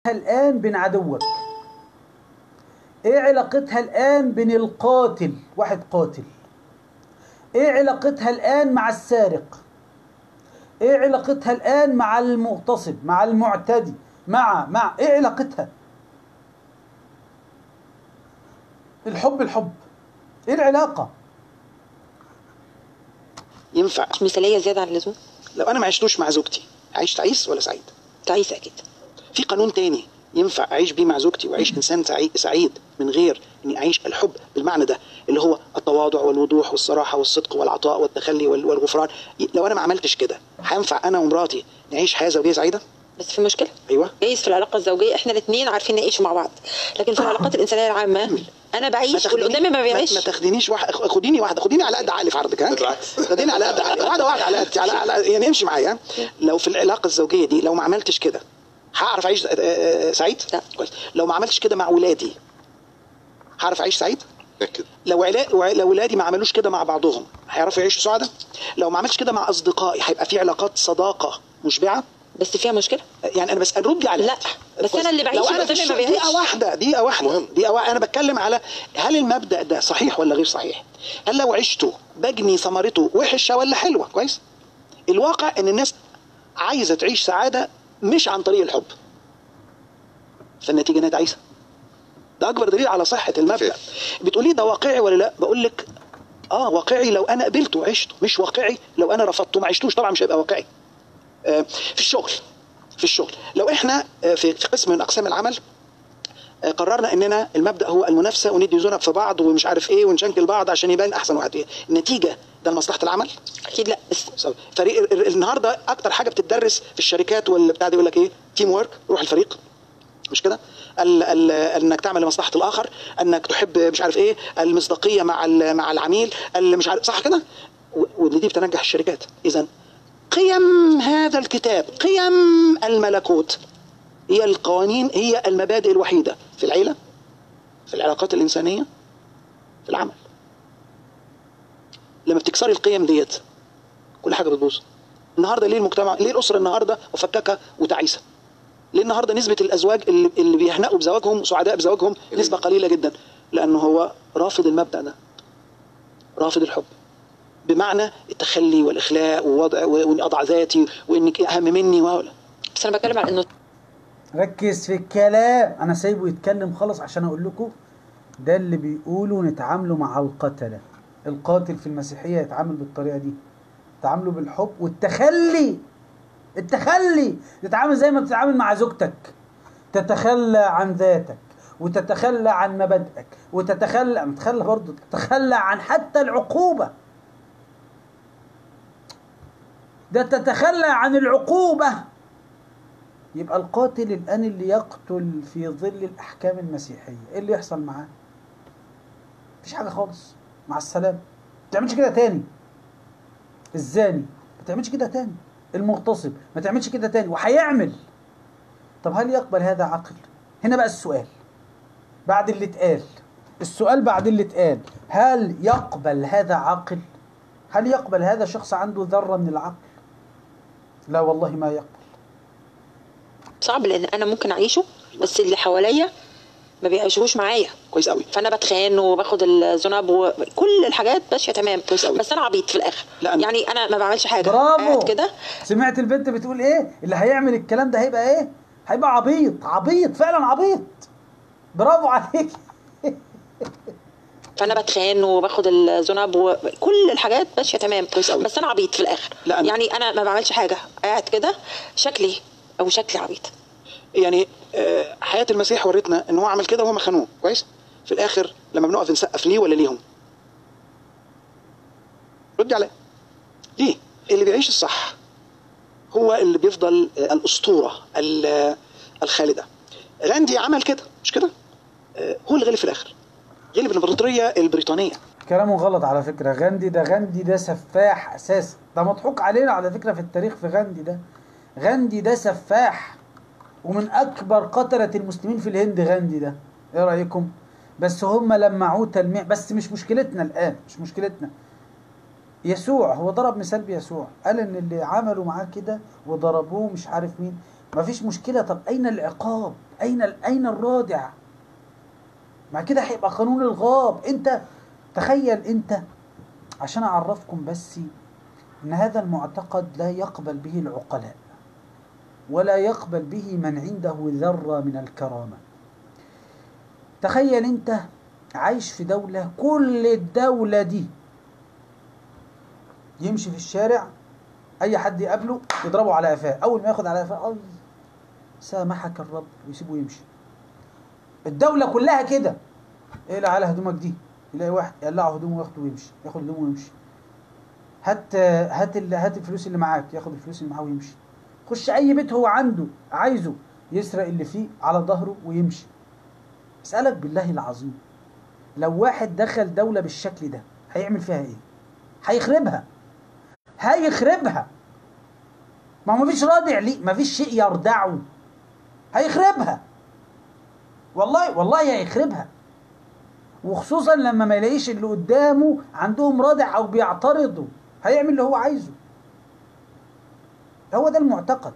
الآن بين عدوك ايه علاقتها الآن بين القاتل واحد قاتل ايه علاقتها الآن مع السارق ايه علاقتها الآن مع المغتصب مع المعتدي مع مع ايه علاقتها الحب الحب ايه العلاقة ينفع مش مثاليه زياده عن اللزوم لو انا ما عشتوش مع زوجتي عايش تعيس ولا سعيد تعيس اكيد في قانون تاني ينفع اعيش بيه مع زوجتي واعيش انسان سعي- سعيد من غير اني اعيش الحب بالمعنى ده اللي هو التواضع والوضوح والصراحه والصدق والعطاء والتخلي وال- والغفران ي- لو انا ما عملتش كده هينفع انا ومراتي نعيش حياه زوجيه سعيده بس في مشكله ايوه جايز في العلاقه الزوجيه احنا الاثنين عارفين نعيش مع بعض لكن في العلاقات الانسانيه العامه انا بعيش واللي قدامي ما ما بيعيش تاخدينيش واحد خديني واحده خديني على قد عقلي في عرضك ها بالعكس. خديني على قد عقلي واحده واحده على قد على, على يعني امشي معايا ها؟ لو في العلاقه الزوجيه دي لو ما عملتش كده هعرف اعيش آه، آه، سعيد لا. كويس لو ما عملتش كده مع ولادي هعرف اعيش سعيد أكد لو علا... لو ولادي ما عملوش كده مع بعضهم هيعرفوا يعيشوا سعداء لو ما عملتش كده مع اصدقائي هيبقى في علاقات صداقه مشبعه بس فيها مشكله يعني انا بس ردي على لا، بس كويس. أنا اللي بعيش لو انا واللي في قدامي ما الشغل- دقيقه بيعيش. واحده دقيقه واحده مهم. دقيقه واحده انا بتكلم على هل المبدا ده صحيح ولا غير صحيح هل لو عشته بجني ثمرته وحشه ولا حلوه كويس الواقع ان الناس عايزه تعيش سعاده مش عن طريق الحب فالنتيجه انها تعيسه ده اكبر دليل على صحه المبدا أوكي. بتقولي ده واقعي ولا لا بقول لك اه واقعي لو انا قبلته وعشته مش واقعي لو انا رفضته ما عشتوش طبعا مش هيبقى واقعي آه، في الشغل في الشغل لو احنا آه، في في قسم من اقسام العمل آه، قررنا اننا المبدا هو المنافسه وندي زنب في بعض ومش عارف ايه ونشنكل بعض عشان يبان احسن واحد ايه النتيجه ده لمصلحه العمل اكيد لا بس فريق ال- ال- النهارده اكتر حاجه بتدرس في الشركات والبتاع دي يقول لك ايه تيم ورك روح الفريق مش كده ال ال انك تعمل لمصلحه الاخر انك تحب مش عارف ايه المصداقيه مع ال- مع العميل اللي مش عارف صح كده و- ودي دي بتنجح الشركات اذا قيم هذا الكتاب قيم الملكوت هي القوانين هي المبادئ الوحيده في العيله في العلاقات الانسانيه في العمل لما بتكسري القيم ديت كل حاجه بتبوظ النهارده ليه المجتمع ليه الاسره النهارده مفككه وتعيسه ليه النهارده نسبه الازواج اللي, اللي بيهنئوا بزواجهم سعداء بزواجهم نسبه قليله جدا لانه هو رافض المبدا ده رافض الحب بمعنى التخلي والاخلاء ووضع واني اضع ذاتي وانك اهم مني و... بس انا بتكلم على انه ركز في الكلام انا سايبه يتكلم خالص عشان اقول لكم ده اللي بيقولوا نتعاملوا مع القتلة القاتل في المسيحية يتعامل بالطريقة دي تعاملوا بالحب والتخلي التخلي تتعامل زي ما بتتعامل مع زوجتك تتخلى عن ذاتك وتتخلى عن مبادئك وتتخلى تتخلى برضه تتخلى عن حتى العقوبة ده تتخلى عن العقوبة يبقى القاتل الآن اللي يقتل في ظل الأحكام المسيحية إيه اللي يحصل معاه؟ مفيش حاجة خالص مع السلامة ما تعملش كده تاني الزاني ما تعملش كده تاني المغتصب ما تعملش كده تاني وهيعمل طب هل يقبل هذا عقل؟ هنا بقى السؤال بعد اللي اتقال السؤال بعد اللي اتقال هل يقبل هذا عاقل؟ هل يقبل هذا شخص عنده ذرة من العقل؟ لا والله ما يقبل صعب لان انا ممكن اعيشه بس اللي حواليا ما بيعيشوش معايا كويس قوي فانا بتخان وباخد الذنب وكل الحاجات ماشيه تمام كويس أوي. بس انا عبيط في الاخر لا، أنا- يعني انا ما بعملش حاجه برافو قاعد كده سمعت البنت بتقول ايه اللي هيعمل الكلام ده هيبقى ايه هيبقى عبيط عبيط فعلا عبيط برافو عليك فانا بتخان وباخد الذنب وكل الحاجات ماشيه تمام كويس أوي. بس انا عبيط في الاخر لا، أنا- يعني انا ما بعملش حاجه قاعد كده شكلي او شكلي عبيط يعني آه، حياه المسيح ورتنا ان هو عمل كده وهو مخنوق كويس في الاخر لما بنقف نسقف ليه ولا ليهم ردي عليا ليه اللي بيعيش الصح هو اللي بيفضل آه، الاسطوره ال- آه، الخالده غاندي عمل كده مش كده آه، هو اللي غلب في الاخر غلب الامبراطوريه البريطانيه كلامه غلط على فكرة غاندي ده غاندي ده سفاح أساسا ده مضحوك علينا على فكرة في التاريخ في غاندي ده غاندي ده سفاح ومن أكبر قتلة المسلمين في الهند غاندي ده إيه رأيكم؟ بس هم لمعوه تلميع بس مش مشكلتنا الآن مش مشكلتنا يسوع هو ضرب مثال بيسوع قال ان اللي عملوا معاه كده وضربوه مش عارف مين مفيش مشكلة طب أين العقاب أين أين الرادع مع كده هيبقى قانون الغاب أنت تخيل أنت عشان أعرفكم بس إن هذا المعتقد لا يقبل به العقلاء ولا يقبل به من عنده ذرة من الكرامة تخيل أنت عايش في دولة كل الدولة دي يمشي في الشارع أي حد يقابله يضربه على قفاه أول ما ياخد على قفاه أي سامحك الرب ويسيبه يمشي الدولة كلها كده اقلع على هدومك دي يلاقي واحد يقلعه هدومه وياخده ويمشي ياخد هدومه ويمشي هات هات ال- هات الفلوس اللي معاك ياخد الفلوس اللي معاه ويمشي خش اي بيت هو عنده عايزه يسرق اللي فيه على ظهره ويمشي اسالك بالله العظيم لو واحد دخل دولة بالشكل ده هيعمل فيها ايه هيخربها هيخربها ما هو مفيش رادع ليه مفيش شيء يردعه هيخربها والله والله هيخربها وخصوصا لما ما يلاقيش اللي قدامه عندهم رادع او بيعترضوا هيعمل اللي هو عايزه هو ده المعتقد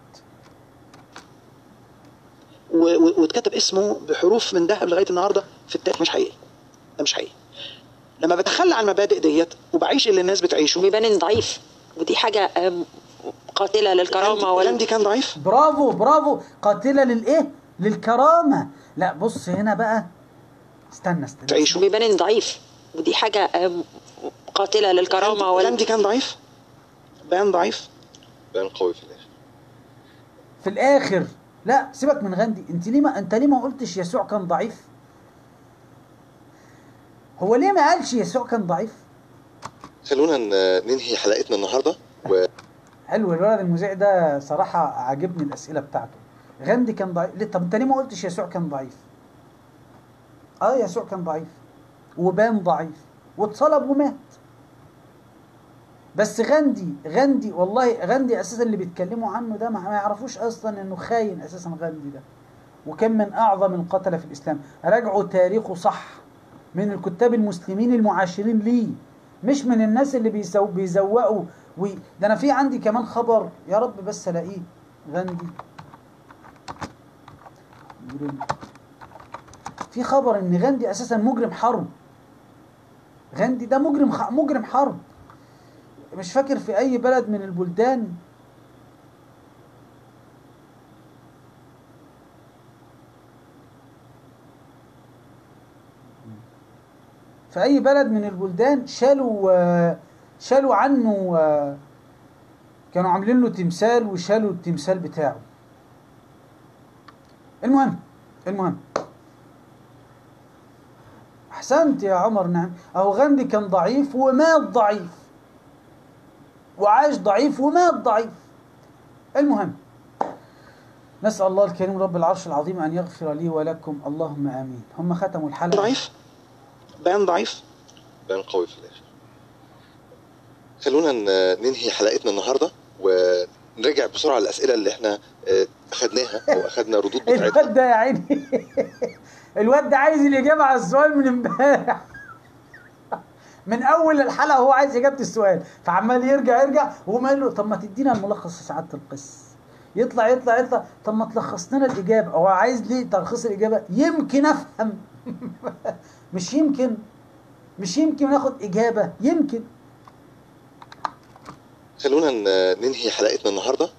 و- و- واتكتب اسمه بحروف من ذهب لغايه النهارده في التاريخ مش حقيقي ده مش حقيقي لما بتخلى عن المبادئ ديت وبعيش اللي الناس بتعيشه بيبان إن ضعيف ودي حاجة آم، قاتلة للكرامة ولا غاندي كان ضعيف برافو برافو قاتلة للايه للكرامة لا بص هنا بقى استنى استنى تعيشه بيبان إن ضعيف ودي حاجة آم، قاتلة للكرامة ولا غاندي كان ضعيف بيان ضعيف بان قوي في الاخر في الاخر لا سيبك من غاندي انت ليه ما انت ليه ما قلتش يسوع كان ضعيف هو ليه ما قالش يسوع كان ضعيف خلونا ن- ننهي حلقتنا النهارده و حلو الولد المذيع ده صراحة عاجبني الأسئلة بتاعته غاندي كان ضعيف ليه طب انت ليه ما قلتش يسوع كان ضعيف اه يسوع كان ضعيف وبان ضعيف واتصلب ومات بس غاندي غاندي والله غاندي اساسا اللي بيتكلموا عنه ده ما ما يعرفوش اصلا انه خاين اساسا غاندي ده وكان من اعظم القتلة في الاسلام راجعوا تاريخه صح من الكتاب المسلمين المعاشرين ليه مش من الناس اللي بيسو بيزوقوا وي... ده انا في عندي كمان خبر يا رب بس الاقيه غاندي مجرم. في خبر ان غاندي اساسا مجرم حرب غاندي ده مجرم خ... مجرم حرب مش فاكر في اي بلد من البلدان في اي بلد من البلدان شالوا آه، شالوا عنه آه، كانوا عاملين له تمثال وشالوا التمثال بتاعه المهم المهم احسنت يا عمر نعم اهو غاندي كان ضعيف ومات ضعيف وعاش ضعيف ومات ضعيف المهم نسأل الله الكريم رب العرش العظيم أن يغفر لي ولكم اللهم آمين هم ختموا الحلقة ضعيف بيان ضعيف بان قوي في الاخر خلونا ن- ننهي حلقتنا النهارده ونرجع بسرعه الاسئله اللي احنا آه، اخدناها او اخدنا ردود بتاعتها الواد ده يا عيني الواد ده عايز الإجابة على السؤال من امبارح من أول الحلقة هو عايز إجابة السؤال فعمال يرجع يرجع وهو قال له طب ما تدينا الملخص يا سعادة القس يطلع يطلع يطلع طب ما تلخص لنا الإجابة هو عايز ليه تلخيص الإجابة يمكن أفهم مش يمكن مش يمكن ناخد إجابة يمكن خلونا ن- ننهي حلقتنا النهارده